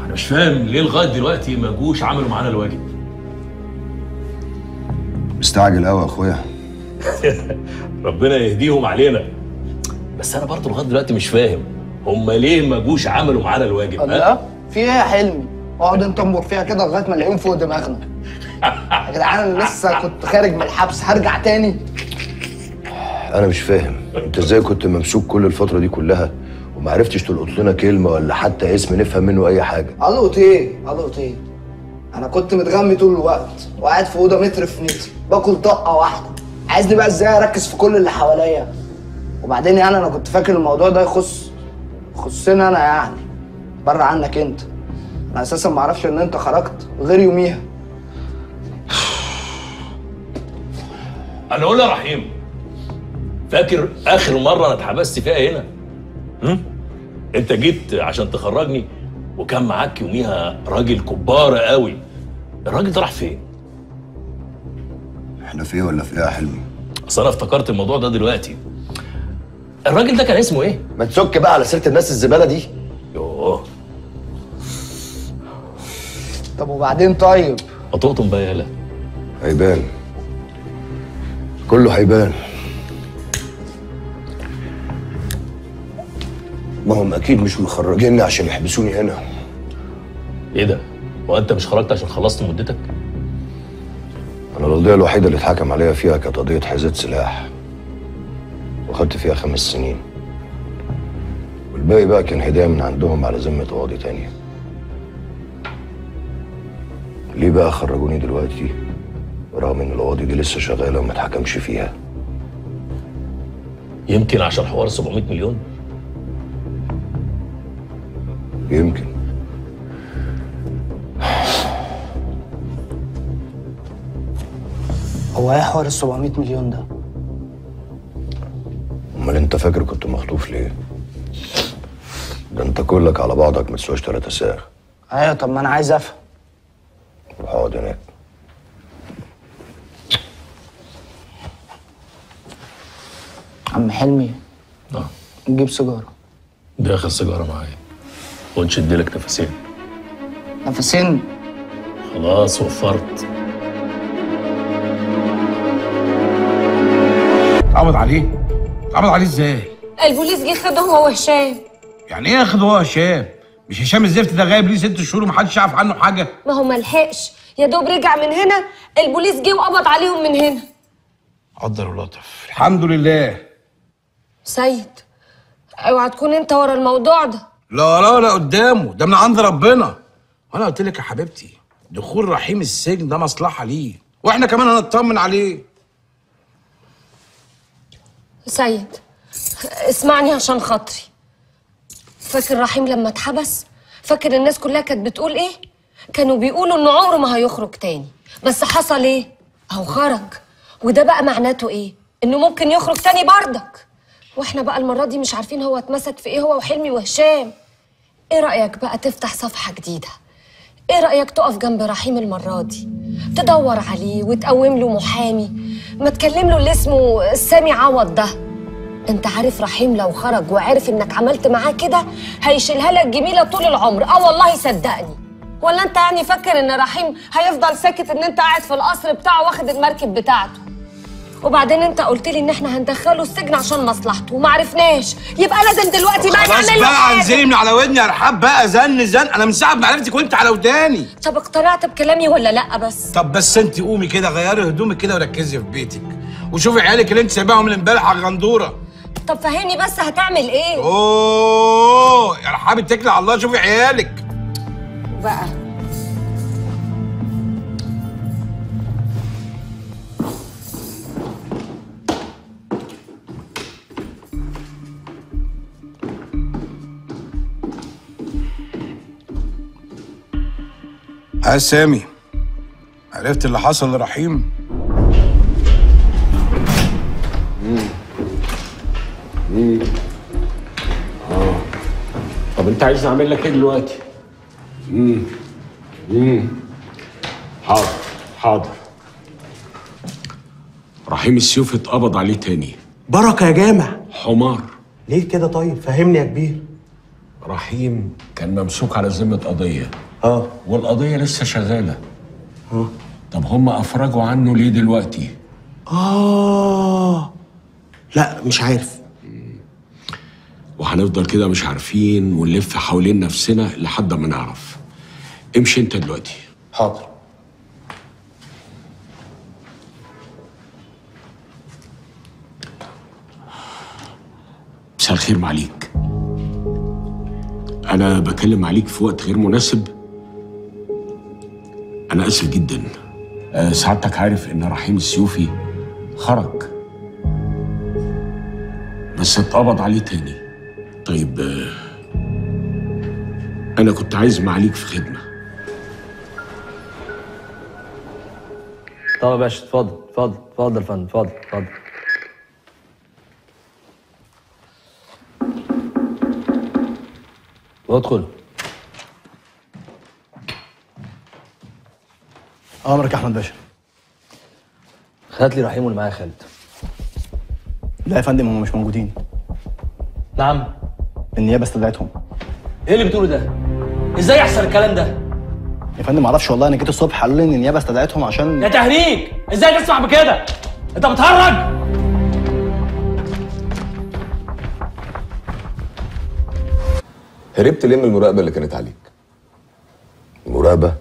انا مش فاهم ليه لغايه دلوقتي ما جوش عملوا معانا الواجب مستعجل قوي يا اخويا ربنا يهديهم علينا بس انا برضه لغايه دلوقتي مش فاهم هم ليه ما جوش عملوا معانا الواجب ها؟ الله في ايه يا حلمي اقعد انت انبر فيها كده لغايه ما الاقيهم فوق دماغنا يا جدعان انا لسه كنت خارج من الحبس هرجع تاني انا مش فاهم انت ازاي كنت ممسوك كل الفتره دي كلها وما عرفتش تلقط لنا كلمه ولا حتى اسم نفهم منه اي حاجه القط ايه القط ايه انا كنت متغمي طول الوقت وقاعد في اوضه متر في متر باكل طقه واحده عايزني بقى ازاي اركز في كل اللي حواليا وبعدين يعني انا كنت فاكر الموضوع ده يخص يخصني انا يعني بره عنك انت انا اساسا ما اعرفش ان انت خرجت غير يوميها انا اقول يا رحيم فاكر اخر مره انا اتحبست فيها هنا هم؟ انت جيت عشان تخرجني وكان معاك يوميها راجل كبار قوي الراجل ده راح فين احنا في ايه ولا في ايه يا حلمي اصل انا افتكرت الموضوع ده دلوقتي الراجل ده كان اسمه ايه ما تسك بقى على سيره الناس الزباله دي يوه طب وبعدين طيب ما تقطم بقى يالا هيبان كله هيبان ما هم اكيد مش مخرجيني عشان يحبسوني هنا ايه ده هو انت مش خرجت عشان خلصت مدتك انا القضيه الوحيده اللي اتحكم عليها فيها كانت قضيه حيازات سلاح وخدت فيها خمس سنين والباقي بقى كان هدايا من عندهم على ذمه قواضي تانية ليه بقى خرجوني دلوقتي رغم ان القواضي دي لسه شغاله وما اتحكمش فيها يمكن عشان حوار 700 مليون يمكن هو ايه حوار ال 700 مليون ده امال انت فاكر كنت مخطوف ليه ده انت كلك على بعضك ما تسواش تلاتة ساغ ايوه طب ما انا عايز افهم روح اقعد هناك عم حلمي اه نجيب سيجاره دي اخر سيجاره معايا ونشد لك نفسين نفسين خلاص وفرت اتقبض عليه اتقبض عليه ازاي البوليس جه خده هو وهشام يعني ايه ياخد هو هشام مش هشام الزفت ده غايب ليه ست شهور ومحدش يعرف عنه حاجه ما هو ملحقش يا دوب رجع من هنا البوليس جه وقبض عليهم من هنا قدر ولطف الحمد لله سيد اوعى تكون انت ورا الموضوع ده لا لا لا قدامه ده من عند ربنا وانا قلت لك يا حبيبتي دخول رحيم السجن ده مصلحه ليه واحنا كمان هنطمن عليه سيد اسمعني عشان خاطري فاكر رحيم لما اتحبس فاكر الناس كلها كانت بتقول ايه كانوا بيقولوا انه عمره ما هيخرج تاني بس حصل ايه اهو خرج وده بقى معناته ايه انه ممكن يخرج تاني بردك واحنا بقى المره دي مش عارفين هو اتمسك في ايه هو وحلمي وهشام ايه رايك بقى تفتح صفحه جديده ايه رايك تقف جنب رحيم المره دي تدور عليه وتقوم له محامي ما تكلم له اللي اسمه سامي عوض ده انت عارف رحيم لو خرج وعرف انك عملت معاه كده هيشيلها لك جميله طول العمر اه والله صدقني ولا انت يعني فاكر ان رحيم هيفضل ساكت ان انت قاعد في القصر بتاعه واخد المركب بتاعته وبعدين انت قلت لي ان احنا هندخله السجن عشان مصلحته وما عرفناش يبقى لازم دلوقتي بقى خلاص نعمل له بقى حاجه انزلي من على ودني يا رحاب بقى زن زن انا من ساعه ما عرفتك وانت على وداني طب اقتنعت بكلامي ولا لا بس طب بس انت قومي كده غيري هدومك كده وركزي في بيتك وشوفي عيالك اللي انت سايباهم من امبارح على الغندوره طب فهمني بس هتعمل ايه اوه يا رحاب اتكلي على الله شوفي عيالك بقى ها سامي عرفت اللي حصل لرحيم طب انت عايز اعمل لك ايه دلوقتي؟ امم امم حاضر حاضر رحيم السيوف اتقبض عليه تاني بركة يا جامع حمار ليه كده طيب فهمني يا كبير رحيم كان ممسوك على ذمة قضية اه والقضية لسه شغالة طب هم أفرجوا عنه ليه دلوقتي؟ اه لا مش عارف وهنفضل كده مش عارفين ونلف حوالين نفسنا لحد ما نعرف امشي انت دلوقتي حاضر مساء الخير معليك انا بكلم عليك في وقت غير مناسب انا اسف جدا أه سعادتك عارف ان رحيم السيوفي خرج بس اتقبض عليه تاني طيب أه انا كنت عايز معاليك في خدمه طب يا باشا اتفضل اتفضل اتفضل يا فندم اتفضل اتفضل ادخل امرك يا احمد باشا هات لي رحيم واللي معايا خالد لا يا فندم هم مش موجودين نعم النيابه استدعتهم ايه اللي بتقوله ده ازاي يحصل الكلام ده يا فندم معرفش والله انا جيت الصبح قالوا لي ان النيابه استدعتهم عشان ده تهريج ازاي تسمح بكده انت بتهرج هربت ليه من المراقبه اللي كانت عليك مراقبة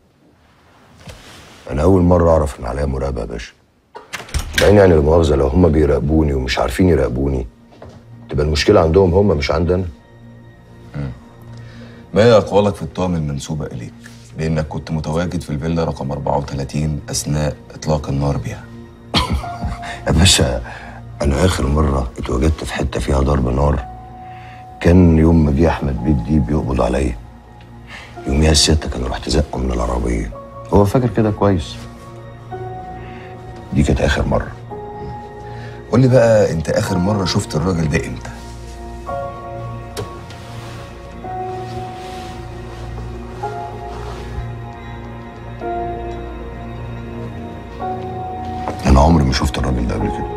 أنا أول مرة أعرف إن عليا مراقبة يا باشا بعدين يعني المؤاخذة لو هما بيراقبوني ومش عارفين يراقبوني تبقى المشكلة عندهم هما مش عندنا ما هي اقوالك في التهم المنسوبه اليك بانك كنت متواجد في الفيلا رقم 34 اثناء اطلاق النار بها يا باشا أنا آخر مرة اتواجدت في حتة فيها ضرب نار كان يوم ما جه أحمد بيه الديب يقبض عليا يوميها الستة كانوا رحت زقه من العربية هو فاكر كده كويس دي كانت آخر مرة قول لي بقى انت اخر مره شفت الراجل ده امتى أنا عمري ما شفت الراجل ده قبل كده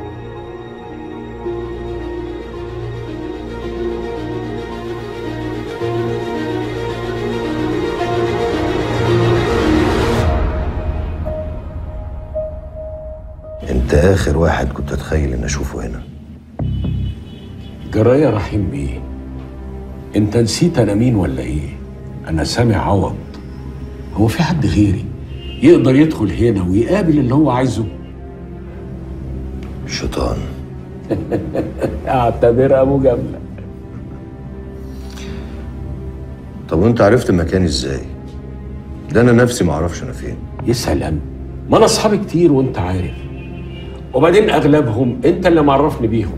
انت اخر واحد كنت اتخيل ان اشوفه هنا جرايه رحيم بيه انت نسيت انا مين ولا ايه انا سامع عوض هو في حد غيري يقدر يدخل هنا ويقابل اللي هو عايزه الشيطان اعتبرها مجامله طب وانت عرفت مكاني ازاي ده انا نفسي ما اعرفش انا فين يا سلام ما انا اصحابي كتير وانت عارف وبعدين اغلبهم انت اللي معرفني بيهم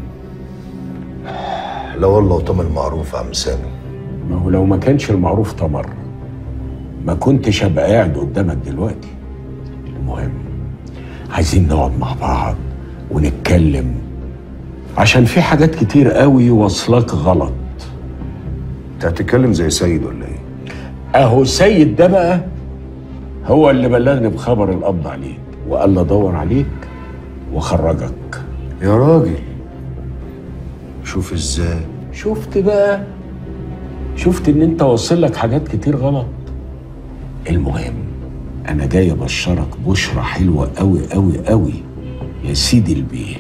لا والله وطمن معروف يا عم سامي ما هو لو ما كانش المعروف تمر ما كنتش ابقى قاعد قدامك دلوقتي المهم عايزين نقعد مع بعض ونتكلم عشان في حاجات كتير قوي واصلاك غلط انت هتتكلم زي سيد ولا ايه اهو سيد ده بقى هو اللي بلغني بخبر القبض عليك وقال لي ادور عليك وخرجك يا راجل شوف ازاي شفت بقى شفت ان انت واصل لك حاجات كتير غلط المهم انا جاي ابشرك بشرة حلوة قوي قوي قوي يا سيدي البيه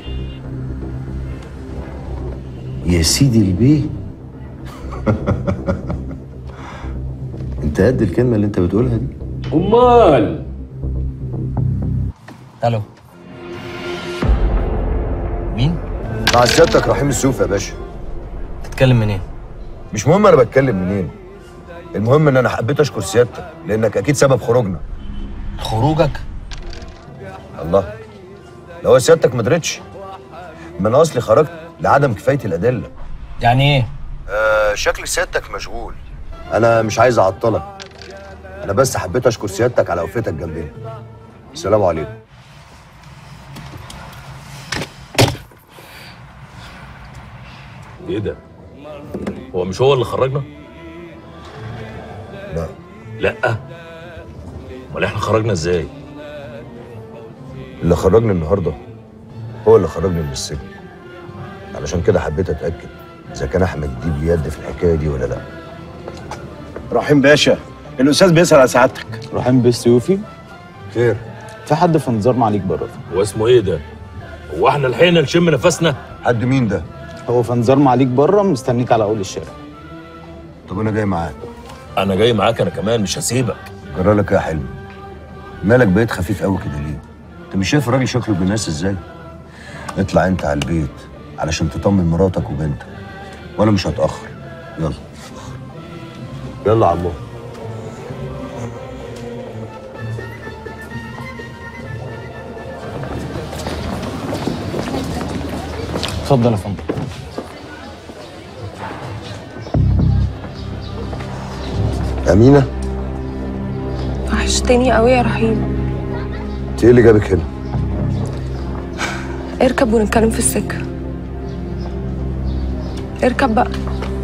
يا سيدي البيه انت قد الكلمه اللي انت بتقولها دي امال الو مين مع سيادتك رحيم السيوف يا باشا تتكلم منين مش مهم انا بتكلم منين المهم ان انا حبيت اشكر سيادتك لانك اكيد سبب خروجنا خروجك الله لو سيادتك ما درتش ما انا اصلي خرجت لعدم كفايه الادله يعني ايه آه شكل سيادتك مشغول انا مش عايز اعطلك انا بس حبيت اشكر سيادتك على وقفتك جنبنا السلام عليكم ايه ده هو مش هو اللي خرجنا لا لا امال احنا خرجنا ازاي اللي خرجني النهارده هو اللي خرجني من السجن علشان كده حبيت اتاكد اذا كان احمد ديب ليه يد في الحكايه دي ولا لا رحيم باشا الاستاذ بيسال على سعادتك رحيم بالسيوفي خير في حد في انتظار معاليك بره هو اسمه ايه ده؟ هو احنا لحقنا نشم نفسنا؟ حد مين ده هو في انتظار معاليك بره مستنيك على اول الشارع طب انا جاي معاك انا جاي معاك انا كمان مش هسيبك جرى لك إيه يا حلمي مالك بقيت خفيف قوي كده ليه انت مش شايف الراجل شكله بالناس ازاي اطلع انت على البيت علشان تطمن مراتك وبنتك وانا مش هتاخر يلا يلا عمو اتفضل يا فندم امينه وحشتني قوي يا رحيم انت ايه اللي جابك هنا اركب ونتكلم في السكة اركب بقى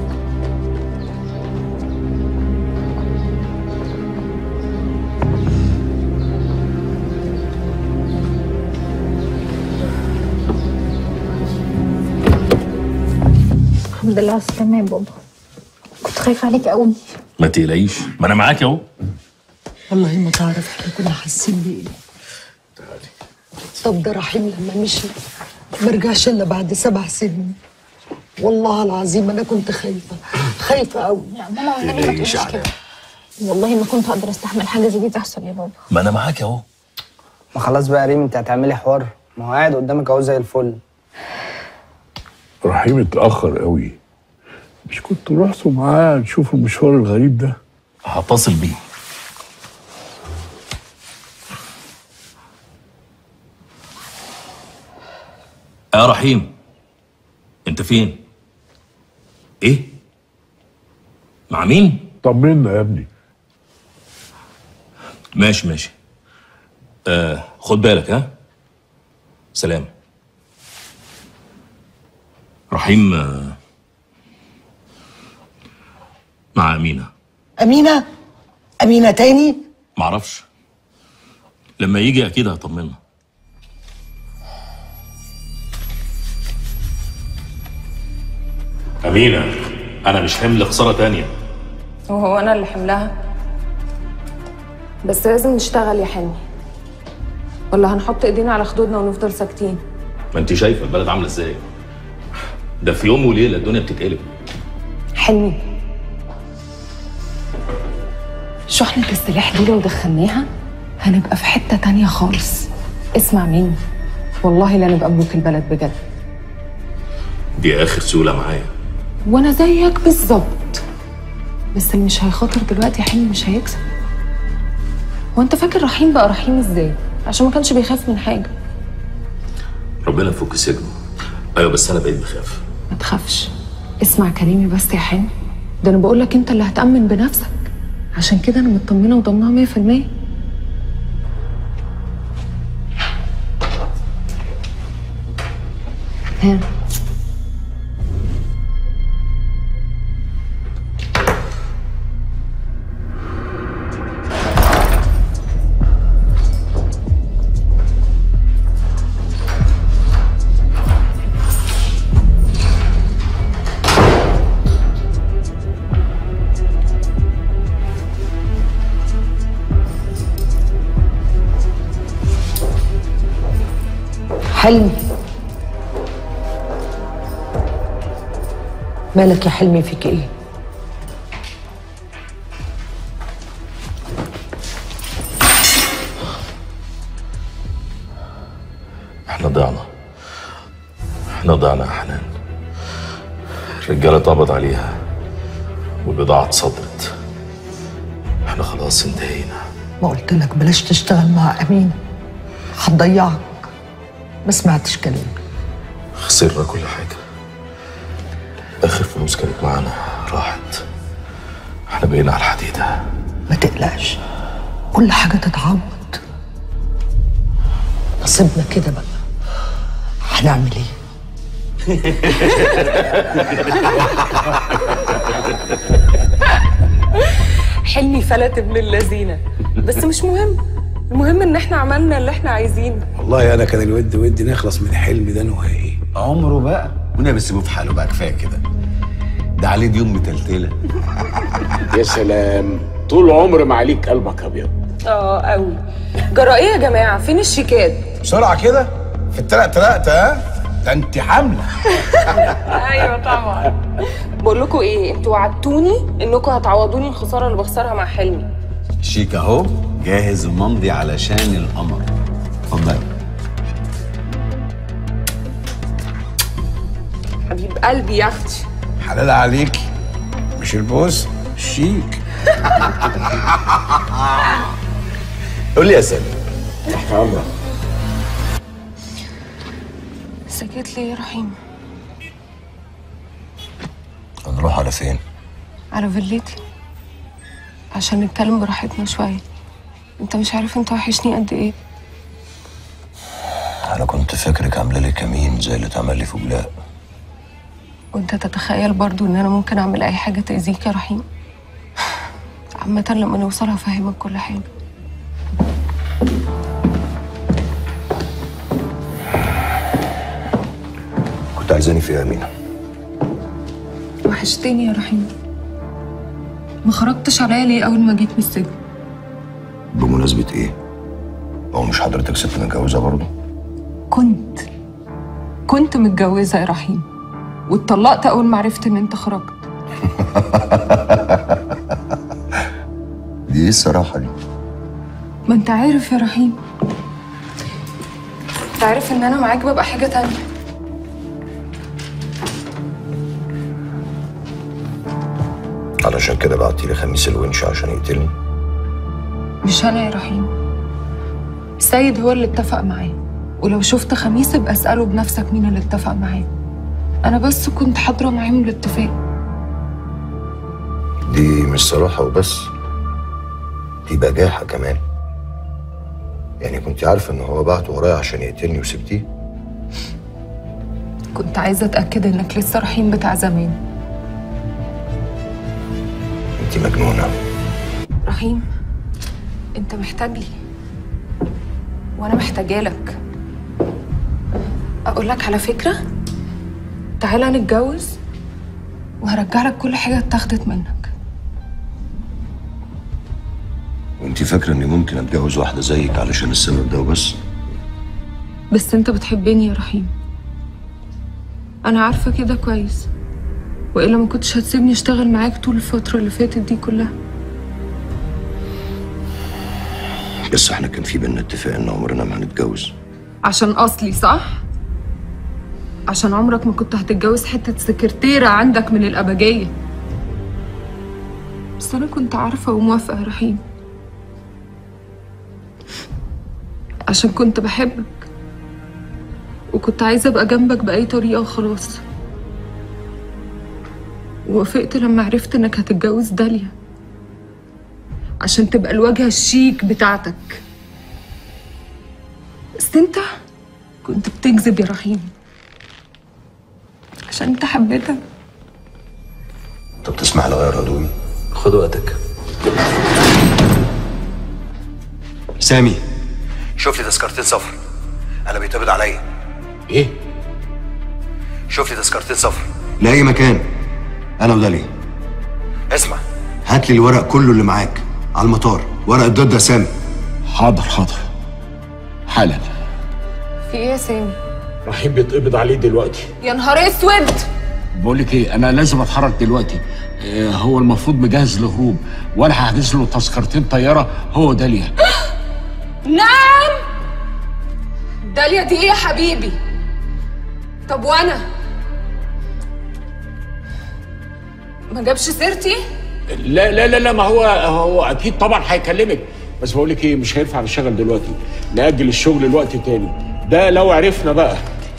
الحمد لله على السلامة يا بابا كنت خايفة عليك قوي ما تقلقيش ما انا معاك اهو والله ما تعرف احنا كنا حاسين بايه طب ده رحيم لما مشي ما رجعش الا بعد سبع سنين والله العظيم انا كنت خايفه خايفه قوي يا ماما والنبي ما تقوليش كده والله ما كنت اقدر استحمل حاجة زي دي تحصل يا بابا ما انا معاك اهو ما خلاص بقى يا ريم انت هتعملي حوار ما هو قاعد قدامك اهو زي الفل رحيم اتأخر قوي مش كنت رحتوا معاه نشوف المشوار الغريب ده هتصل بيه يا رحيم انت فين ايه مع مين طمنا يا ابني ماشي ماشي آه خد بالك ها سلام رحيم آه مع أمينة امينه امينه تاني معرفش لما يجي أكيد هطمنها أمينة أنا مش حمل خسارة تانية وهو انا اللي حملها بس لازم نشتغل يا حلمي ولا هنحط ايدينا على خدودنا ونفضل ساكتين ما أنت شايفة البلد عاملة إزاي ده في يوم وليلة الدنيا بتتقلب حلمي شحنة السلاح دي لو دخلناها هنبقى في حتة تانية خالص اسمع مني والله لا نبقى ملوك البلد بجد دي آخر سهولة معايا وانا زيك بالظبط بس اللي مش هيخاطر دلوقتي يا حلمي مش هيكسب هو انت فاكر رحيم بقى رحيم ازاي عشان ما كانش بيخاف من حاجه ربنا يفك سجنه أيوة بس أنا بقيت بخاف ما تخافش اسمع كلامي بس يا حلمي ده انا بقول لك انت اللي هتامن بنفسك عشان كده انا مطمنه وضمنها 100% ها حلمي مالك يا حلمي فيك ايه احنا ضعنا احنا ضعنا يا حنان الرجالة اتقبض عليها والبضاعة اتصدرت احنا خلاص انتهينا ما قلت لك بلاش تشتغل مع امين هتضيعك ما سمعتش كلامي خسرنا كل حاجة آخر فلوس كانت معانا راحت احنا بقينا على الحديدة ما تقلقش كل حاجة تتعوض نصيبنا كده بقى هنعمل ايه حلمي فلت ابن اللذينه بس مش مهم المهم ان احنا عملنا اللي احنا عايزينه والله انا كان الود ودي نخلص من حلمي ده نهائي عمره بقى ونبي سيبوه في حاله بقى كفايه كده ده عليه ديون متلتله يا سلام طول عمر ما عليك قلبك ابيض اه قوي جرى ايه يا جماعه فين الشيكات بسرعه كده في التلق تلقت ها ده انت حامله ايوه طبعا بقول لكم ايه انتوا وعدتوني انكم هتعوضوني الخساره اللي بخسرها مع حلمي شيك اهو جاهز وممضي علشان القمر اتفضلي حبيب قلبي يا اختي حلال عليكي مش البوس شيك قول لي يا سامي تحت امرك سكت ليه يا رحيم هنروح على فين على فيلتي عشان نتكلم براحتنا شويه انت مش عارف انت وحشني قد ايه انا كنت فاكرك عامله لي كمين زي اللي اتعمل لي في بلاء وانت تتخيل برضو ان انا ممكن اعمل اي حاجه تاذيك يا رحيم عامه لما نوصل هفهمك كل حاجه كنت عايزاني في ايه يا امينه وحشتني يا رحيم ما خرجتش عليا ليه اول ما جيت من السجن بمناسبه ايه هو مش حضرتك ست متجوزه برضه كنت كنت متجوزه يا رحيم واتطلقت اول ما عرفت ان انت خرجت دي ايه الصراحه دي ما انت عارف يا رحيم انت عارف ان انا معاك ببقى حاجه تانية علشان كده بعتي لي خميس الونش عشان يقتلني مش انا يا رحيم السيد هو اللي اتفق معاه ولو شفت خميس ابقى اساله بنفسك مين اللي اتفق معاه انا بس كنت حاضره معاهم الاتفاق دي مش صراحه وبس دي بجاحه كمان يعني كنت عارفه ان هو بعت ورايا عشان يقتلني وسبتيه كنت عايزه اتاكد انك لسه رحيم بتاع زمان انت مجنونه رحيم انت محتاج لي وانا محتاجه لك اقول لك على فكره تعالى نتجوز وهرجع لك كل حاجه اتاخدت منك وانت فاكره اني ممكن اتجوز واحده زيك علشان السبب ده وبس بس انت بتحبني يا رحيم انا عارفه كده كويس والا ما كنتش هتسيبني اشتغل معاك طول الفتره اللي فاتت دي كلها بس احنا كان في بينا اتفاق ان عمرنا ما هنتجوز عشان اصلي صح عشان عمرك ما كنت هتتجوز حته سكرتيره عندك من الابجيه بس انا كنت عارفه وموافقه يا رحيم عشان كنت بحبك وكنت عايزه ابقى جنبك باي طريقه وخلاص ووافقت لما عرفت انك هتتجوز داليا عشان تبقى الواجهه الشيك بتاعتك بس انت كنت بتكذب يا رحيم عشان انت حبيتك طب تسمح لي اغير هدومي خد وقتك سامي شوف لي تذكرتين سفر انا بيتقبض عليا ايه شوف لي تذكرتين سفر لاي مكان انا وداليا اسمع هات لي الورق كله اللي معاك على المطار ورق الضد يا سامي حاضر حاضر حالا في ايه يا سامي رحيم بيتقبض عليه دلوقتي يا نهار اسود بقول لك ايه انا لازم اتحرك دلوقتي آه، هو المفروض مجهز للهروب وانا هحجز له تذكرتين طياره هو داليا نعم داليا دي ايه يا حبيبي طب وانا ما جابش سيرتي لا لا لا لا ما هو هو اكيد طبعا هيكلمك بس بقول لك ايه مش هينفع نشتغل دلوقتي ناجل الشغل لوقت تاني ده لو عرفنا بقى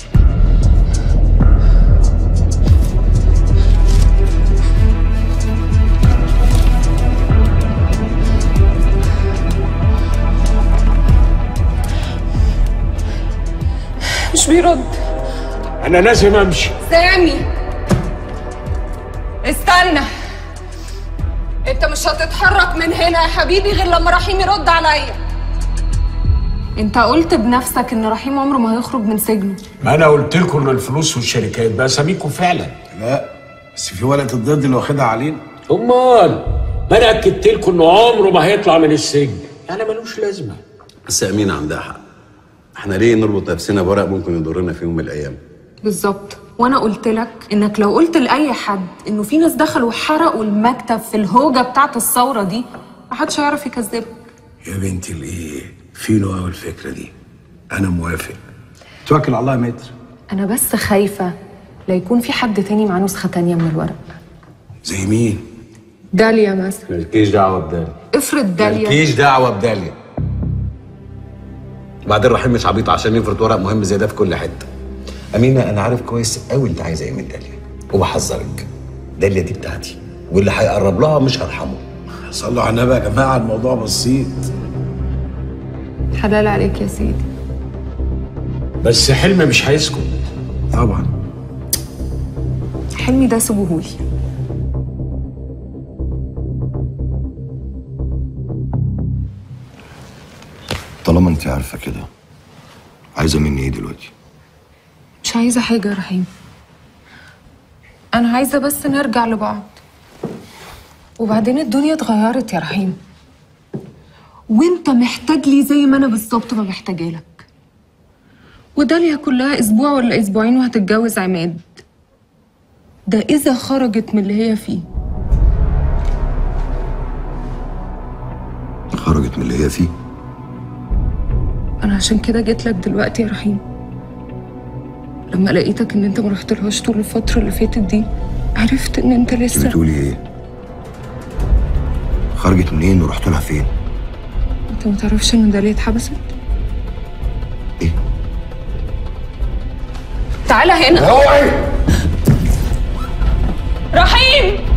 مش بيرد انا لازم امشي سامي استنى انت مش هتتحرك من هنا يا حبيبي غير لما رحيم يرد عليا انت قلت بنفسك ان رحيم عمره ما هيخرج من سجنه ما انا قلت لكم ان الفلوس والشركات باساميكم فعلا لا بس في ورقه الضد اللي واخدها علينا امال ما انا اكدت لكم انه عمره ما هيطلع من السجن يعني ملوش لازمه بس امينه عندها حق احنا ليه نربط نفسنا بورق ممكن يضرنا في يوم من الايام بالظبط وانا قلت لك انك لو قلت لاي حد انه في ناس دخلوا حرقوا المكتب في الهوجه بتاعت الثوره دي محدش هيعرف يكذبك يا بنتي الايه فينو قوي الفكره دي انا موافق توكل على الله يا متر انا بس خايفه لا يكون في حد تاني معاه نسخه تانيه من الورق زي مين داليا مثلا مالكيش دعوه بدالي افرض داليا مالكيش دعوه بداليا وبعدين رحيم مش عبيط عشان يفرض ورق مهم زي ده في كل حته امينه انا عارف كويس قوي انت عايزه ايه من داليا وبحذرك داليا دي بتاعتي واللي هيقرب لها مش هرحمه صلوا على النبي يا جماعه الموضوع بسيط حلال عليك يا سيدي بس حلمي مش هيسكت طبعا حلمي ده سيبوهولي طالما انت عارفه كده عايزه مني ايه دلوقتي مش عايزه حاجه يا رحيم انا عايزه بس نرجع لبعض وبعدين الدنيا اتغيرت يا رحيم وانت محتاج لي زي ما انا بالظبط ما محتاجه لك وداليا كلها اسبوع ولا اسبوعين وهتتجوز عماد ده اذا خرجت من اللي هي فيه خرجت من اللي هي فيه انا عشان كده جيت لك دلوقتي يا رحيم لما لقيتك ان انت ما رحتلهاش طول الفتره اللي فاتت دي عرفت ان انت انت لسه بتقولي ايه خرجت منين ورحت لها فين انت ما تعرفش ان داليا اتحبست ايه تعالى هنا اوعي رحيم